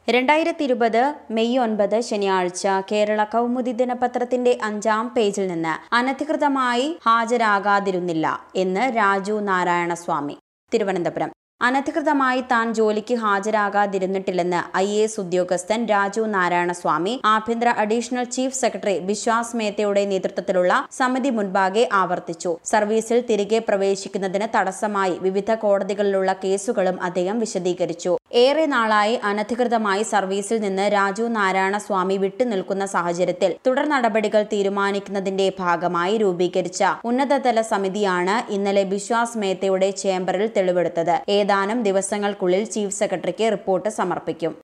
രണ്ടായിരത്തി ഇരുപത് മെയ് ഒൻപത് ശനിയാഴ്ച കേരള കൗമുദി ദിനപത്രത്തിന്റെ അഞ്ചാം പേജിൽ നിന്ന് അനധികൃതമായി ഹാജരാകാതിരുന്നില്ല എന്ന് രാജു നാരായണസ്വാമി തിരുവനന്തപുരം അനധികൃതമായി താൻ ജോലിക്ക് ഹാജരാകാതിരുന്നിട്ടില്ലെന്ന് ഐ എ എസ് ഉദ്യോഗസ്ഥൻ രാജു നാരായണസ്വാമി ആഭ്യന്തര അഡീഷണൽ ചീഫ് സെക്രട്ടറി ബിശ്വാസ് മേത്തയുടെ നേതൃത്വത്തിലുള്ള സമിതി മുൻപാകെ ആവർത്തിച്ചു സർവീസിൽ തിരികെ പ്രവേശിക്കുന്നതിന് തടസ്സമായി വിവിധ കോടതികളിലുള്ള കേസുകളും അദ്ദേഹം വിശദീകരിച്ചു ഏറെ നാളായി അനധികൃതമായി സർവീസിൽ നിന്ന് രാജു നാരായണസ്വാമി വിട്ടുനിൽക്കുന്ന സാഹചര്യത്തിൽ തുടർ നടപടികൾ തീരുമാനിക്കുന്നതിന്റെ ഭാഗമായി രൂപീകരിച്ച ഉന്നതതല സമിതിയാണ് ഇന്നലെ ബിശ്വാസ് മേത്തയുടെ ചേംബറിൽ തെളിവെടുത്തത് ഏതാനും ദിവസങ്ങൾക്കുള്ളിൽ ചീഫ് സെക്രട്ടറിക്ക് റിപ്പോർട്ട് സമർപ്പിക്കും